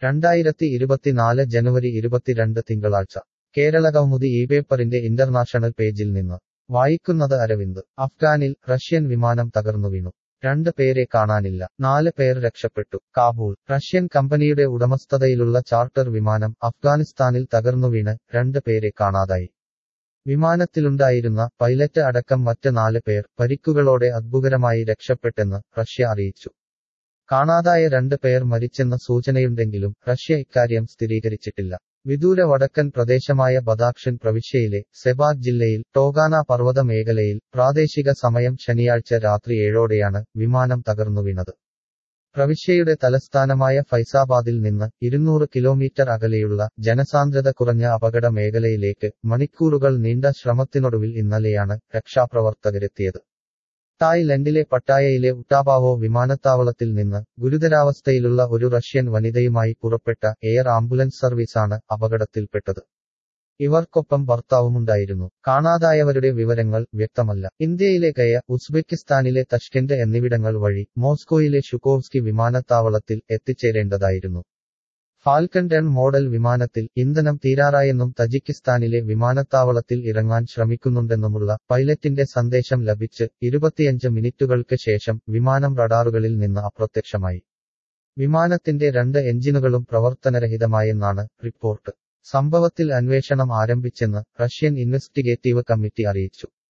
രണ്ടായിരത്തി ഇരുപത്തിനാല് ജനുവരി ഇരുപത്തിരണ്ട് തിങ്കളാഴ്ച കേരള കൗമുദി ഈ പേപ്പറിന്റെ ഇന്റർനാഷണൽ പേജിൽ നിന്ന് വായിക്കുന്നത് അരവിന്ദ് അഫ്ഗാനിൽ റഷ്യൻ വിമാനം തകർന്നു വീണു രണ്ട് പേരെ കാണാനില്ല നാല് പേർ രക്ഷപ്പെട്ടു കാബൂൾ റഷ്യൻ കമ്പനിയുടെ ഉടമസ്ഥതയിലുള്ള ചാർട്ടർ വിമാനം അഫ്ഗാനിസ്ഥാനിൽ തകർന്നു വീണ് രണ്ട് പേരെ കാണാതായി വിമാനത്തിലുണ്ടായിരുന്ന പൈലറ്റ് അടക്കം മറ്റ് നാല് പേർ പരിക്കുകളോടെ അത്ഭുതകരമായി രക്ഷപ്പെട്ടെന്ന് റഷ്യ അറിയിച്ചു കാണാതായ രണ്ട് പേർ മരിച്ചെന്ന സൂചനയുണ്ടെങ്കിലും റഷ്യ ഇക്കാര്യം സ്ഥിരീകരിച്ചിട്ടില്ല വിദൂര വടക്കൻ പ്രദേശമായ ബദാക്ഷൻ പ്രവിശ്യയിലെ സെബാദ് ജില്ലയിൽ ടോഗാന പർവ്വത മേഖലയിൽ പ്രാദേശിക സമയം ശനിയാഴ്ച രാത്രി ഏഴോടെയാണ് വിമാനം തകർന്നു വീണത് പ്രവിശ്യയുടെ തലസ്ഥാനമായ ഫൈസാബാദിൽ നിന്ന് ഇരുന്നൂറ് കിലോമീറ്റർ അകലെയുള്ള ജനസാന്ദ്രത കുറഞ്ഞ അപകട മേഖലയിലേക്ക് മണിക്കൂറുകൾ നീണ്ട ശ്രമത്തിനൊടുവിൽ ഇന്നലെയാണ് രക്ഷാപ്രവർത്തകരെത്തിയത് തായ്ലൻഡിലെ പട്ടായയിലെ ഉട്ടാബാവോ വിമാനത്താവളത്തിൽ നിന്ന് ഗുരുതരാവസ്ഥയിലുള്ള ഒരു റഷ്യൻ വനിതയുമായി പുറപ്പെട്ട എയർ ആംബുലൻസ് സർവീസാണ് അപകടത്തിൽപ്പെട്ടത് ഇവർക്കൊപ്പം ഭർത്താവുമുണ്ടായിരുന്നു കാണാതായവരുടെ വിവരങ്ങൾ വ്യക്തമല്ല ഇന്ത്യയിലെ ഗയ ഉസ്ബെക്കിസ്ഥാനിലെ തഷ്കെന്റ് എന്നിവിടങ്ങൾ വഴി മോസ്കോയിലെ ഷുക്കോവ്സ്കി വിമാനത്താവളത്തിൽ എത്തിച്ചേരേണ്ടതായിരുന്നു ഫാൽക്കൺ ടെൻ മോഡൽ വിമാനത്തിൽ ഇന്ധനം തീരാറായെന്നും തജിക്കിസ്ഥാനിലെ വിമാനത്താവളത്തിൽ ഇറങ്ങാൻ ശ്രമിക്കുന്നുണ്ടെന്നുമുള്ള പൈലറ്റിന്റെ സന്ദേശം ലഭിച്ച് ഇരുപത്തിയഞ്ച് മിനിറ്റുകൾക്ക് ശേഷം വിമാനം റഡാറുകളിൽ നിന്ന് അപ്രത്യക്ഷമായി വിമാനത്തിന്റെ രണ്ട് എഞ്ചിനുകളും പ്രവർത്തനരഹിതമായെന്നാണ് റിപ്പോർട്ട് സംഭവത്തിൽ അന്വേഷണം ആരംഭിച്ചെന്ന് റഷ്യൻ ഇൻവെസ്റ്റിഗേറ്റീവ് കമ്മിറ്റി അറിയിച്ചു